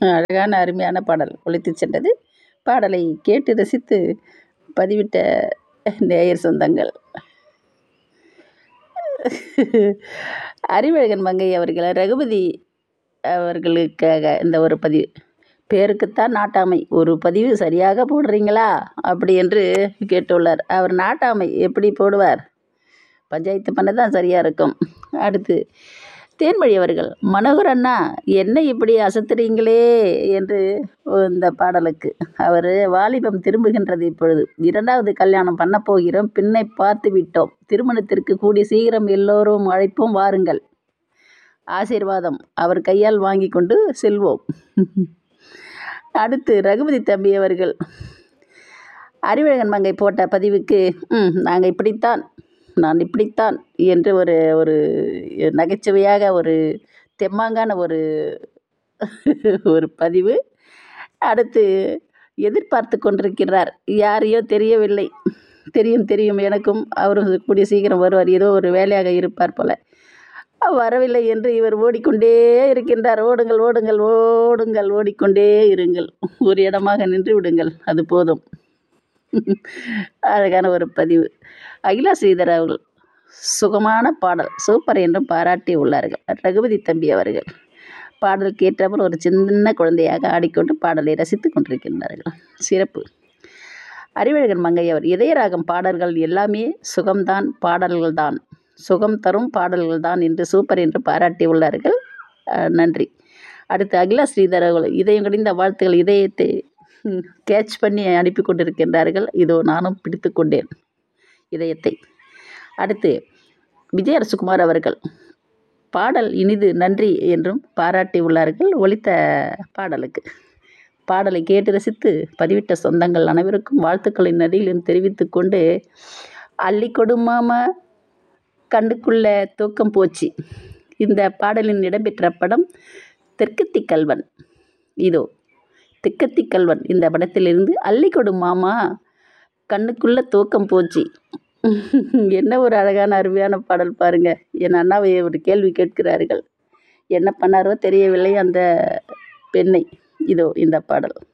அழகான அருமையான பாடல் ஒலித்து சென்றது பாடலை கேட்டு ரசித்து பதிவிட்ட நேயர் சொந்தங்கள் அறிவழகன் மங்கை அவர்கள் ரகுபதி அவர்களுக்காக இந்த ஒரு பதிவு பேருக்குத்தான் நாட்டாமை ஒரு பதிவு சரியாக போடுறீங்களா அப்படி என்று கேட்டுள்ளார் அவர் நாட்டாமை எப்படி போடுவார் பஞ்சாயத்து பண்ண தான் சரியாக இருக்கும் அடுத்து தேன்மொழி அவர்கள் மனோகர் அண்ணா என்ன இப்படி அசத்துறீங்களே என்று இந்த பாடலுக்கு அவர் வாலிபம் திரும்புகின்றது இப்பொழுது இரண்டாவது கல்யாணம் பண்ண போகிறோம் பின்னை பார்த்து விட்டோம் திருமணத்திற்கு கூடி சீக்கிரம் எல்லோரும் அழைப்போம் வாருங்கள் ஆசீர்வாதம் அவர் கையால் வாங்கி கொண்டு செல்வோம் அடுத்து ரகுபதி தம்பி அவர்கள் அறிவழகன் மங்கை போட்ட பதிவுக்கு ம் நாங்கள் இப்படித்தான் நான் இப்படித்தான் என்று ஒரு ஒரு நகைச்சுவையாக ஒரு தெம்மாங்கான ஒரு ஒரு பதிவு அடுத்து எதிர்பார்த்து கொண்டிருக்கிறார் யாரையோ தெரியவில்லை தெரியும் தெரியும் எனக்கும் அவரும் கூடிய சீக்கிரம் வருவார் ஏதோ ஒரு வேலையாக இருப்பார் போல வரவில்லை என்று இவர் ஓடிக்கொண்டே இருக்கின்றார் ஓடுங்கள் ஓடுங்கள் ஓடுங்கள் ஓடிக்கொண்டே இருங்கள் ஒரு இடமாக நின்று விடுங்கள் அது போதும் அழகான ஒரு பதிவு அகிலா ஸ்ரீதர் அவர்கள் சுகமான பாடல் சூப்பர் என்றும் பாராட்டி உள்ளார்கள் ரகுபதி தம்பி அவர்கள் பாடல் கேட்டவர் ஒரு சின்ன குழந்தையாக ஆடிக்கொண்டு பாடலை ரசித்து கொண்டிருக்கின்றார்கள் சிறப்பு அறிவழகன் மங்கை அவர் இதயராகம் பாடல்கள் எல்லாமே சுகம்தான் பாடல்கள் தான் சுகம் தரும் பாடல்கள் தான் என்று சூப்பர் என்று பாராட்டி உள்ளார்கள் நன்றி அடுத்து அகிலா ஸ்ரீதர் அவர்கள் இதயம் கடிந்த வாழ்த்துக்கள் இதயத்தை கேட்ச் பண்ணி அனுப்பி கொண்டிருக்கின்றார்கள் இதோ நானும் பிடித்து கொண்டேன் இதயத்தை அடுத்து விஜய் அரசுகுமார் அவர்கள் பாடல் இனிது நன்றி என்றும் பாராட்டி உள்ளார்கள் ஒலித்த பாடலுக்கு பாடலை கேட்டு ரசித்து பதிவிட்ட சொந்தங்கள் அனைவருக்கும் வாழ்த்துக்களின் நடிகளும் தெரிவித்து கொண்டு அள்ளி கொடுமாமா கண்ணுக்குள்ள தூக்கம் போச்சு இந்த பாடலின் இடம்பெற்ற படம் தெற்கத்தி கல்வன் இதோ திக்கத்தி கல்வன் இந்த படத்திலிருந்து அள்ளிக்கொடு மாமா கண்ணுக்குள்ள தூக்கம் போச்சு என்ன ஒரு அழகான அருமையான பாடல் பாருங்க என் அண்ணாவை ஒரு கேள்வி கேட்கிறார்கள் என்ன பண்ணாரோ தெரியவில்லை அந்த பெண்ணை இதோ இந்த பாடல்